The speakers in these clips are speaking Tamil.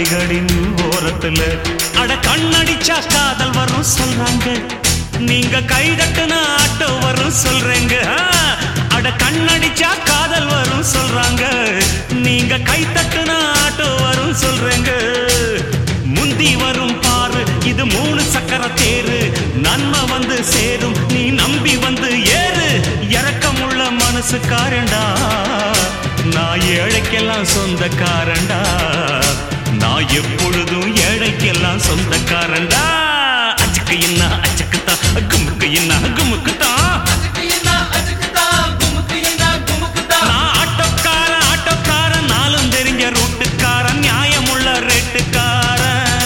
கடைகளின் ஓரத்துல அட கண்ணடிச்சா காதல் வரும் சொல்றாங்க நீங்க கை தட்டுன ஆட்டோ வரும் சொல்றேங்க ஆ, அட கண்ணடிச்சா காதல் வரும் சொல்றாங்க நீங்க கை தட்டுன ஆட்டோ வரும் சொல்றேங்க முந்தி வரும் பாரு இது மூணு சக்கர தேரு நன்மை வந்து சேரும் நீ நம்பி வந்து ஏறு இறக்கமுள்ள மனசுக்காரண்டா நான் ஏழைக்கெல்லாம் சொந்தக்காரண்டா நான் எப்பொழுதும் ஏழைக்கெல்லாம் சொந்தக்காரண்டா அச்சுக்கு என்ன அச்சுக்கு தான் குமுக்கு என்ன குமுக்கு தான் நான் ஆட்டோக்காரன் ஆட்டோக்காரன் நாளும் தெரிஞ்ச ரூட்டுக்காரன் நியாயமுள்ள ரேட்டுக்காரன்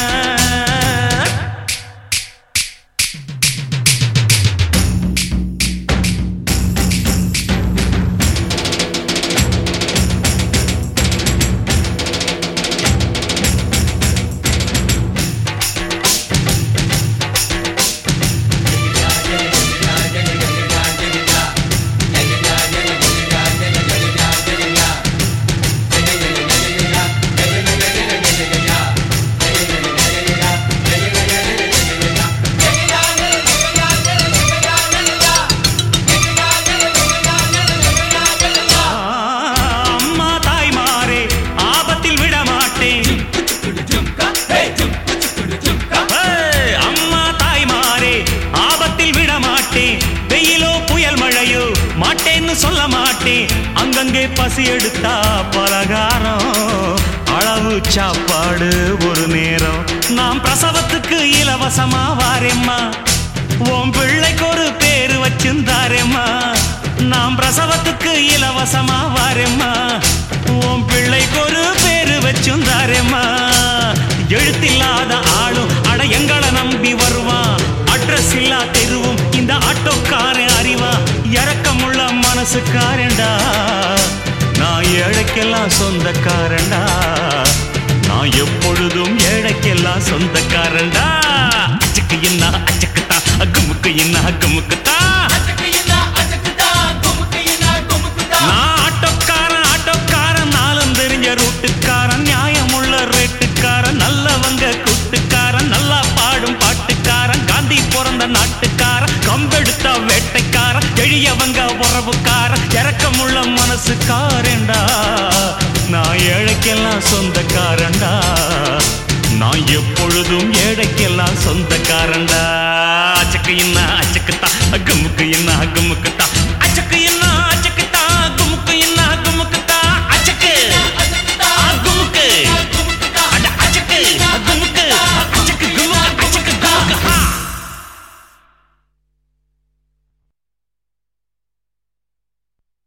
அம்மா தாய்மாரே ஆபத்தில் விட மாட்டேன் ஏய், அம்மா தாய்மாரே ஆபத்தில் விட மாட்டேன் வெயிலோ புயல் மழையோ மாட்டேன்னு சொல்ல மாட்டேன் அங்கங்கே பசி எடுத்தா பலகாரம் அளவு சாப்பாடு ஒரு நேரம் நாம் பிரசவத்துக்கு இலவசமா வாரேம்மா உன் பிள்ளைக்கு ஒரு பேரு வச்சிருந்தாரேம்மா நாம் பிரசவத்துக்கு இலவசமா வாரேம்மா உன் பிள்ளைக்கு ஒரு பேரு வச்சிருந்தாரேம்மா எழுத்தில்லாத ஆளும் அட எங்களை நம்பி வருவான் அட்ரஸ் இல்லா தெருவும் இந்த ஆட்டோக்காரன் அறிவா இறக்கமுள்ள மனசுக்காரன்டா நான் ஏழைக்கெல்லாம் சொந்தக்காரன்டா நான் எப்பொழுதும் ஏழைக்கெல்லாம் சொந்தக்காரன்டா அச்சுக்கு என்ன அச்சுக்கு தான் அக்குமுக்கு என்ன அக்குமுக்கு தான் நான் ஆட்டோக்காரன் ஆட்டோக்காரன் நாளும் தெரிஞ்ச ரூட்டுக்காரன் நியாயமுள்ள ரேட்டுக்காரன் நல்லவங்க கூட்டுக்காரன் நல்லா பாடும் பாட்டுக்காரன் காந்தி பிறந்த நாட்டுக்காரன் கம்பெடுத்த வேட்டைக்காரன் எளியவங்க உறவுக்காரன் இறக்கமுள்ள மனசுக்காரன்டா நான் ஏழைக்கெல்லாம் சொந்தக்காரன்டா நான் எப்பொழுதும் ஏழைக்கெல்லாம் சொந்தக்காரன்டா அச்சக்கு என்ன அச்சக்கு தான் அகமுக்கு என்ன அகமுக்கு தான் அச்சக்கு என்ன